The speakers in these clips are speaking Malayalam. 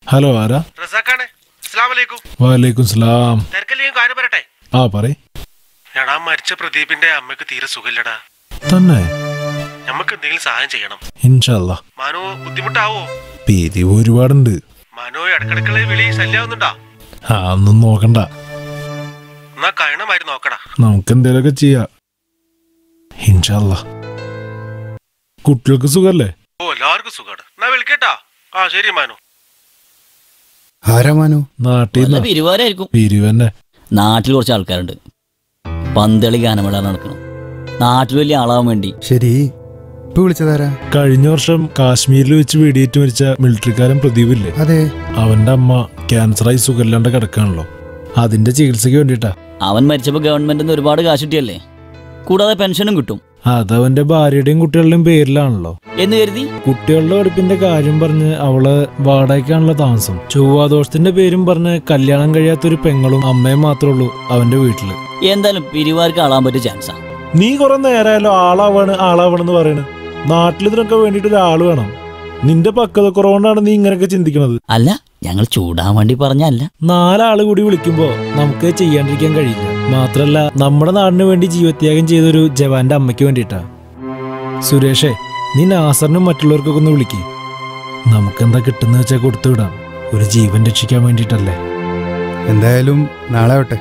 ഹലോ ആരാ റസാഖാണ് അസ്സലാമലൈക്കും വാലേക്കും സലാം തിരക്കല്ലേ കാര്യം പറയട്ടെ ആ പറയ് എടാ മരിച്ച പ്രദീപിന്റെ അമ്മക്ക് തീരെ സുഖമില്ലടാ തന്നെ നമുക്ക് എന്തെങ്കിലും സഹായം ചെയ്യണം ഇൻഷല്ല മനു ബുദ്ധിമുട്ടാവോ പിരിവ് ഒരുപാടുണ്ട് മനു ഇടക്കിടക്കുള്ള വിളി ശല്യാവുന്നുണ്ടാ ആ ഒന്നും നോക്കണ്ട എന്നാ കഴിയണമാതിരി നോക്കടാ നമുക്ക് എന്തേലൊക്കെ ചെയ്യാം ഇൻഷല്ല കുട്ടികൾക്ക് സുഖല്ലേ ഓ എല്ലാവർക്കും സുഖമാണ് എന്നാ വിളിക്കട്ടാ ആ ശരി മനു ആരാ മാനു നാട്ടിൽ നല്ല നിന്ന് പിരിവാരായിരിക്കും പിരിവന്നെ നാട്ടിൽ കുറച്ച് ആൾക്കാരുണ്ട് പന്തളി ഗാനമേള നടക്കണം നാട്ടിൽ വലിയ ആളാവാൻ വേണ്ടി ശരി ഇപ്പൊ വിളിച്ചതാരാ കഴിഞ്ഞ വർഷം കാശ്മീരിൽ വെച്ച് വെടിയേറ്റ് മരിച്ച മിലിറ്ററിക്കാരൻ പ്രദീപ് ഇല്ലേ അതെ അവന്റെ അമ്മ ക്യാൻസറായി സുഖമില്ലാണ്ട് കിടക്കാണല്ലോ അതിന്റെ ചികിത്സയ്ക്ക് വേണ്ടിട്ടാ അവൻ മരിച്ചപ്പോൾ ഗവൺമെന്റിൽ നിന്ന് ഒരുപാട് കാശ് കിട്ടിയല്ലേ കൂടാതെ പെൻഷനും കിട്ടും അതവന്റെ ഭാര്യയുടെയും കുട്ടികളുടെയും പേരിലാണല്ലോ എന്ന് കരുതി കുട്ടികളുടെ പഠിപ്പിന്റെ കാര്യം പറഞ്ഞ് അവള് വാടകയ്ക്കാണല്ലോ താമസം ചൊവ്വാദോഷത്തിന്റെ പേരും പറഞ്ഞ് കല്യാണം കഴിയാത്തൊരു പെങ്ങളും അമ്മയും മാത്രമേ ഉള്ളൂ അവന്റെ വീട്ടില് എന്തായാലും പിരിവാർക്ക് ആളാൻ പറ്റിയ ചാൻസാ നീ കുറെ നേരമായാലോ ആളാവാണ് ആളാവണെന്ന് പറയണ് നാട്ടിൽ ഇതിനൊക്കെ വേണ്ടിട്ട് ഒരാൾ വേണം നിന്റെ പക്വത കുറവുകൊണ്ടാണ് നീ ഇങ്ങനെയൊക്കെ ചിന്തിക്കണത് അല്ല ഞങ്ങൾ ചൂടാൻ വേണ്ടി പറഞ്ഞല്ല നാലാള് കൂടി വിളിക്കുമ്പോ നമുക്ക് ചെയ്യാണ്ടിരിക്കാൻ കഴിയില്ല മാത്രല്ല നമ്മുടെ നാടിന് വേണ്ടി ജീവത്യാഗം ചെയ്തൊരു ജവാന്റെ അമ്മയ്ക്ക് വേണ്ടിയിട്ടാ സുരേഷേ നീ നാസറിനും മറ്റുള്ളവർക്കൊക്കെ ഒന്ന് വിളിക്ക് നമുക്കെന്താ കിട്ടുന്ന വെച്ചാൽ കൊടുത്തുവിടാം ഒരു ജീവൻ രക്ഷിക്കാൻ വേണ്ടിയിട്ടല്ലേ എന്തായാലും നാളെ ആവട്ടെ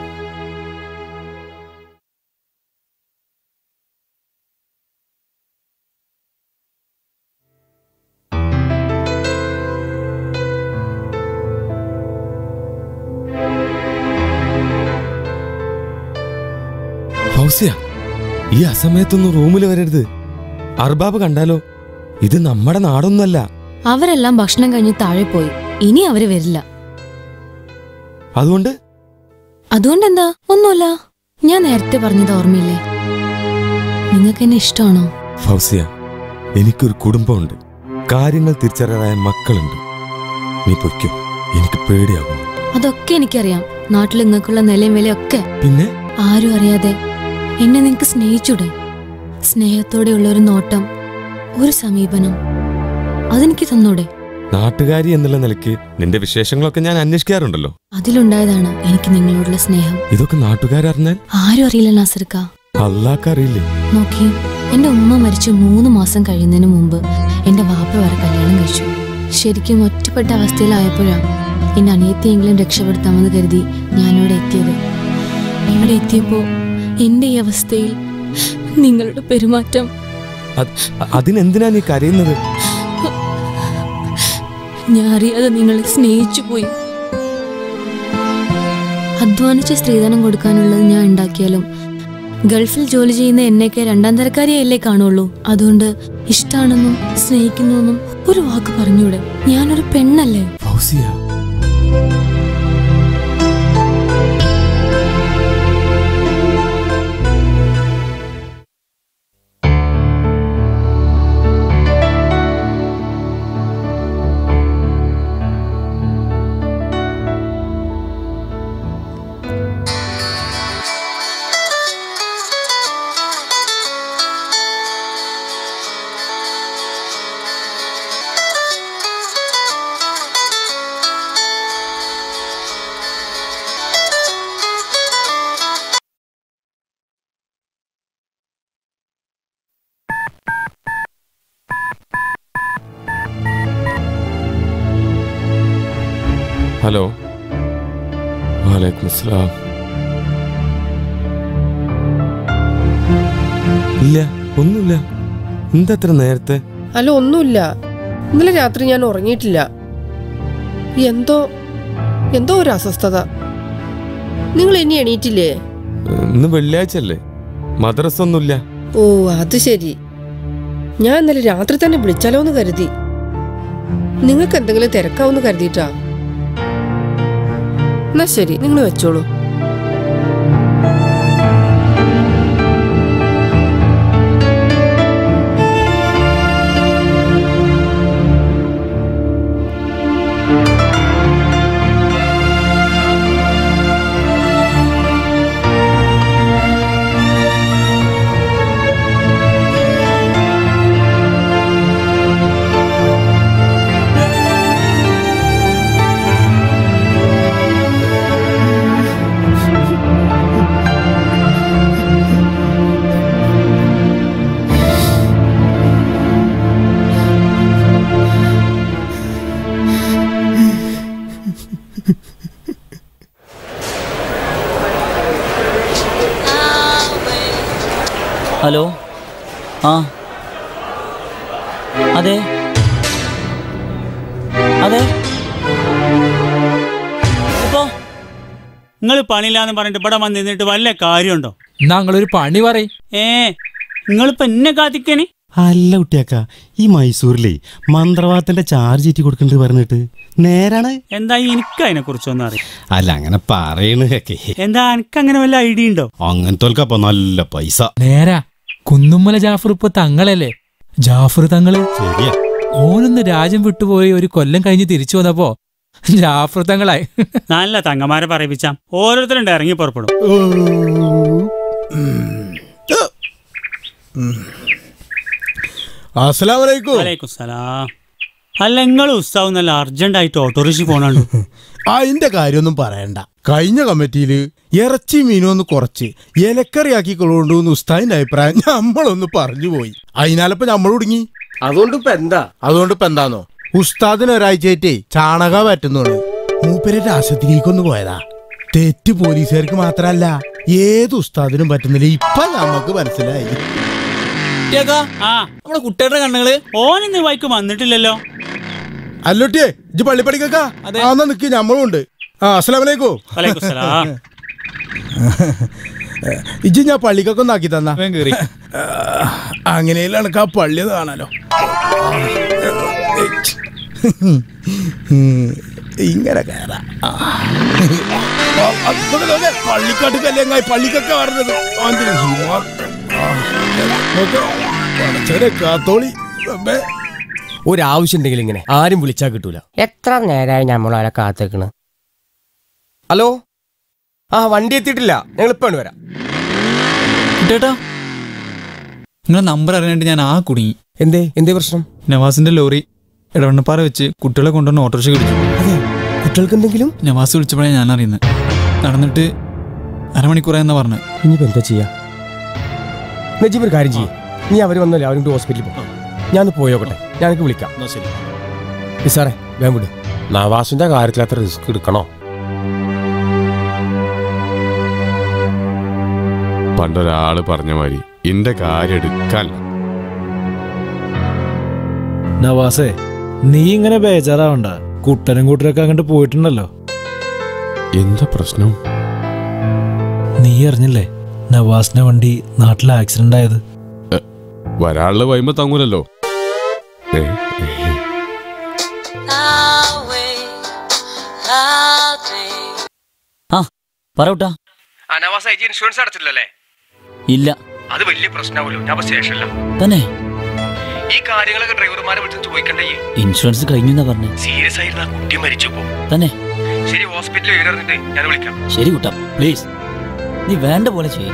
ഫൗസിയ ഈ അസമയത്തൊന്നും റൂമിൽ വരരുത് അർബാബ് കണ്ടാലോ ഇത് നമ്മുടെ നാടൊന്നുമല്ല അവരെല്ലാം ഭക്ഷണം കഴിഞ്ഞ് താഴെ പോയി ഇനി അവര് വരില്ല അതുകൊണ്ട് അതുകൊണ്ടെന്താ ഒന്നുമില്ല ഞാൻ നേരത്തെ പറഞ്ഞത് ഓർമ്മയില്ലേ നിങ്ങൾക്ക് എന്നെ ഇഷ്ടമാണോ ഫൗസിയ എനിക്കൊരു കുടുംബമുണ്ട് കാര്യങ്ങൾ തിരിച്ചറിയാറായ മക്കളുണ്ട് നീ പൊയ്ക്കോ എനിക്ക് പേടിയാകുന്നു അതൊക്കെ എനിക്കറിയാം നാട്ടിൽ നിങ്ങൾക്കുള്ള നിലയും വിലയൊക്കെ പിന്നെ ആരും അറിയാതെ എന്നെ നിങ്ങക്ക് സ്നേഹിച്ചൂടെ സ്നേഹത്തോടെയുള്ള ഒരു നോട്ടം ഒരു സമീപനം അതെനിക്ക് തന്നൂടെ നാട്ടുകാരി എന്നുള്ള നിലയ്ക്ക് നിന്റെ വിശേഷങ്ങളൊക്കെ ഞാൻ അന്വേഷിക്കാറുണ്ടല്ലോ അതിലുണ്ടായതാണ് എനിക്ക് നിങ്ങളോടുള്ള സ്നേഹം ഇതൊക്കെ നാട്ടുകാരറിഞ്ഞാൽ ആരും അറിയില്ല നാസർക്ക അല്ലാക്കറിയില്ലേ നോക്കി എന്റെ ഉമ്മ മരിച്ചു മൂന്ന് മാസം കഴിയുന്നതിന് മുമ്പ് എന്റെ വാപ്പ വരെ കല്യാണം കഴിച്ചു ശരിക്കും ഒറ്റപ്പെട്ട അവസ്ഥയിലായപ്പോഴാ എന്റെ അനിയത്തിയെങ്കിലും രക്ഷപ്പെടുത്താമെന്ന് കരുതി ഞാനിവിടെ എത്തിയത് ഇവിടെ എത്തിയപ്പോ എന്റെ ഈ അവസ്ഥയിൽ നിങ്ങളുടെ പെരുമാറ്റം അത് അതിനെന്തിനാ നീ കരയുന്നത് ഞാൻ അറിയാതെ നിങ്ങളെ സ്നേഹിച്ചു പോയി അധ്വാനിച്ച സ്ത്രീധനം കൊടുക്കാനുള്ളത് ഞാൻ ഉണ്ടാക്കിയാലും ഗൾഫിൽ ജോലി ചെയ്യുന്ന എന്നെയൊക്കെ രണ്ടാം തരക്കാരിയല്ലേ കാണുള്ളൂ അതുകൊണ്ട് ഇഷ്ടാണെന്നും സ്നേഹിക്കുന്നുവെന്നും ഒരു വാക്ക് പറഞ്ഞൂടെ ഞാനൊരു പെണ്ണല്ലേ ഫൗസിയ ഹലോ വാലേക്കും അസ്സലാം ഇല്ല ഒന്നുമില്ല എന്താ അത്ര നേരത്തെ അല്ല ഒന്നുമില്ല ഇന്നലെ രാത്രി ഞാൻ ഉറങ്ങിയിട്ടില്ല എന്തോ എന്തോ ഒരു അസ്വസ്ഥത നിങ്ങൾ ഇനി എണീറ്റില്ലേ ഇന്ന് വെള്ളിയാഴ്ച അല്ലേ മദ്രസ ഒന്നുമില്ല ഓ അത് ശരി ഞാൻ ഇന്നലെ രാത്രി തന്നെ വിളിച്ചാലോ എന്ന് കരുതി നിങ്ങൾക്ക് എന്തെങ്കിലും തിരക്കാവെന്ന് കരുതിയിട്ടാ എന്നാ ശരി നിങ്ങൾ വെച്ചോളൂ ഹലോ ആ അതെ അതെ ഇപ്പോ നിങ്ങൾ പണിയില്ലാന്ന് പറഞ്ഞിട്ട് ഇവിടെ വന്ന് നിന്നിട്ട് വല്ല കാര്യമുണ്ടോ ഞങ്ങളൊരു പണി പറയും ഏ നിങ്ങളിപ്പോ എന്നെ കാത്തിക്കണി അല്ല കുട്ടിയാക്ക ഈ മൈസൂരിലെ മന്ത്രവാദത്തിന്റെ ചാർജ് ചീറ്റി കൊടുക്കണ്ട് പറഞ്ഞിട്ട് നേരാണ് എന്താ എനിക്ക് അതിനെ കുറിച്ചൊന്നും അറിയാം അല്ല അങ്ങനെ പറയണൊക്കെ എന്താ എനിക്ക് അങ്ങനെ വല്ല ഐഡിയ ഉണ്ടോ അങ്ങനത്തോൽക്കപ്പൊ നല്ല പൈസ നേരാ കുന്നുമ്മല ജാഫർ ഇപ്പൊ തങ്ങളല്ലേ ജാഫർ തങ്ങള് ശരിയാ ഓനൊന്ന് രാജ്യം വിട്ടുപോയി ഒരു കൊല്ലം കഴിഞ്ഞ് തിരിച്ചു വന്നപ്പോ ജാഫർ തങ്ങളായി നല്ല തങ്ങന്മാരെ പറയിപ്പിച്ചാം ഓരോരുത്തരുണ്ട് ഇറങ്ങി പുറപ്പെടും അസ്സലാമലൈക്കും വലൈക്കും സലാം അല്ല നിങ്ങൾ ഉത്സവം നല്ല അർജന്റ് ആയിട്ട് ഓട്ടോറിക്ഷ പോണുണ്ട് അതിന്റെ കാര്യമൊന്നും പറയണ്ട കഴിഞ്ഞ കമ്മിറ്റിയില് ഇറച്ചി മീനും ഒന്ന് കുറച്ച് ഇലക്കറി ആക്കിക്കൊള്ളോണ്ടെന്ന് ഉസ്താദിന്റെ അഭിപ്രായം നമ്മളൊന്ന് പറഞ്ഞു പോയി അതിനാലപ്പോ നമ്മൾ ഒടുങ്ങി അതുകൊണ്ട് ഇപ്പൊ എന്താ അതുകൊണ്ട് ഇപ്പൊ എന്താന്നോ ഉസ്താദിന് ഒരാഴ്ചയായിട്ടേ ചാണക പറ്റുന്നുണ്ട് മൂപ്പരെ രാസത്തിലേക്കൊന്ന് പോയതാ തെറ്റ് പോലീസുകാർക്ക് മാത്രല്ല ഏത് ഉസ്താദിനും പറ്റുന്നില്ല ഇപ്പൊ നമുക്ക് മനസ്സിലായി ആ നമ്മുടെ കുട്ടികളുടെ കണ്ണുകള് ഓനിന്ന് വൈക്ക് വന്നിട്ടില്ലല്ലോ അല്ലോട്ടിയേ ഇജ്ജ് പള്ളിപ്പടിക്കാ ആന്നാ നിക്ക് നമ്മളുണ്ട് ആ അസ്സലാമലൈക്കും വലൈക്കും സലാം ഇജ്ജ് ഞാൻ പള്ളിക്കൊക്കെ ഒന്ന് ആക്കി തന്നാ കേറി അങ്ങനെയല്ല എനക്ക് ആ പള്ളി ഒന്ന് കാണാലോ ഇങ്ങനെ കയറാ ആ. ആ, അത് നോക്ക് നോക്ക്. പള്ളിക്കാട്ട് കല്യാങ്ങായി പള്ളിക്കൊക്കെ പറഞ്ഞത് അവന്റെ ഹിമാ- ആ. നോക്ക്. പടച്ചോനെ കാത്തോളി റബ്ബേ. ഒരാവശ്യം ഉണ്ടെങ്കിൽ ഇങ്ങനെ ആരും വിളിച്ചാൽ കിട്ടൂല എത്ര നേരമായി നമ്മളെ കാത്തേക്കണ് ഹലോ ആ വണ്ടി എത്തിയിട്ടില്ല ഞങ്ങൾ ഇപ്പൊ വരാം കുട്ടേട്ടാ നിങ്ങളെ നമ്പർ അറിയാണ്ട് ഞാൻ ആ കുടുങ്ങി എന്തേ എന്തേ പ്രശ്നം നവാസിന്റെ ലോറി ഇടവണ്ണപ്പാറ വെച്ച് കുട്ടികളെ കൊണ്ടുവന്ന് ഓട്ടോറിക്ഷ പിടിച്ചു അതെ കുട്ടികൾക്ക് എന്തെങ്കിലും നവാസ് വിളിച്ചപ്പോഴാണ് ഞാൻ അറിയുന്നത് നടന്നിട്ട് അരമണിക്കൂറായെന്നാ പറഞ്ഞത് ഇനിയിപ്പോ എന്താ ചെയ്യാ നജീബ് ഒരു കാര്യം ചെയ്യും നീ അവർ വന്നല്ലേ അവരും ഹോസ്പിറ്റലിൽ പോകും ഞാൻ പോയോക്കട്ടെ ഞാൻ എനിക്ക് വിളിക്കാം സാറേ വേഗം വിടും നവാസിന്റെ കാര്യത്തിൽ അത്ര റിസ്ക് എടുക്കണോ പണ്ടൊരാള് പറഞ്ഞ മാതിരി എന്റെ കാര്യം എടുക്കാൻ നവാസേ നീ ഇങ്ങനെ ബേജാറാവണ്ട കുട്ടനും കൂട്ടരൊക്കെ അങ്ങോട്ട് പോയിട്ടുണ്ടല്ലോ എന്താ പ്രശ്നം നീ അറിഞ്ഞില്ലേ നവാസിന്റെ വണ്ടി നാട്ടിൽ ആക്സിഡന്റ് ആയത് വരാനുള്ള വൈമ തങ്ങൂലല്ലോ ഏ, ഏ. ആ പറയൂട്ടാ നവാസ ഇൻഷുറൻസ് അടച്ചില്ലല്ലേ ഇല്ല അത് വലിയ പ്രശ്നമാവുമല്ലോ ഞാൻ സ്റ്റേഷനില്ല തന്നെ ഈ കാര്യങ്ങളൊക്കെ ഡ്രൈവർമാരെ വിളിച്ച് ചോദിക്കണ്ടേ ഇൻഷുറൻസ് കഴിഞ്ഞു എന്നാ പറഞ്ഞേ സീരിയസ് ആയിരുന്നു ആ കുട്ടി മരിച്ചു പോ തന്നെ ശരി ഹോസ്പിറ്റലിൽ വിവരറിഞ്ഞിട്ട് ഞാൻ വിളിക്കാം ശരി കുട്ടാ പ്ലീസ് നീ വേണ്ട പോലെ ചെയ്യ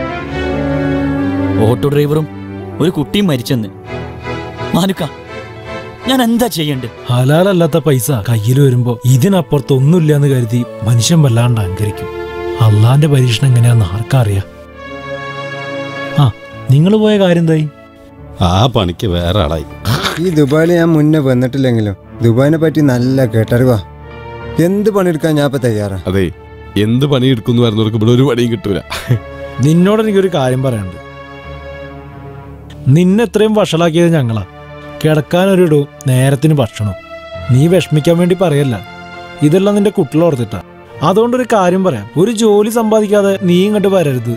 ഓട്ടോ ഡ്രൈവറും ഒരു കുട്ടിയും മരിച്ചെന്ന് മാനുക്ക ഞാൻ എന്താ ചെയ്യണ്ടേ ഹലാലല്ലാത്ത പൈസ കയ്യിൽ വരുമ്പോ ഇതിനപ്പുറത്ത് ഒന്നുമില്ല എന്ന് കരുതി മനുഷ്യൻ വല്ലാണ്ട് അഹങ്കരിക്കും അള്ളാന്റെ പരീക്ഷണം എങ്ങനെയാന്ന് ആർക്കറിയാം ആ നിങ്ങൾ പോയ കാര്യം എന്തായി ആ പണിക്ക് വേറെ ആളായി ഈ ദുബായിൽ ഞാൻ മുന്നേ വന്നിട്ടില്ലെങ്കിലും ദുബായിനെ പറ്റി നല്ല കേട്ടറിവാ എന്ത് പണിയെടുക്കാൻ ഞാൻ ഇപ്പൊ തയ്യാറാ അതെ എന്ത് പണി എടുക്കുന്നു വരുന്നവർക്ക് ഇവിടെ ഒരു പണിയും കിട്ടൂല നിന്നോട് എനിക്കൊരു കാര്യം പറയാനുണ്ട് നിന്നെ എത്രയും വഷളാക്കിയത് ഞങ്ങളാ കിടക്കാനൊരിടവും നേരത്തിന് ഭക്ഷണം നീ വിഷമിക്കാൻ വേണ്ടി പറയല്ല ഇതെല്ലാം നിന്റെ കുട്ടികൾ ഓർത്തിട്ടാ അതുകൊണ്ടൊരു കാര്യം പറയാം ഒരു ജോലി സമ്പാദിക്കാതെ നീ ഇങ്ങോട്ട് വരരുത്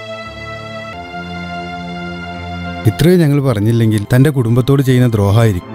ഇത്രയും ഞങ്ങൾ പറഞ്ഞില്ലെങ്കിൽ തന്റെ കുടുംബത്തോട് ചെയ്യുന്ന ദ്രോഹമായിരിക്കും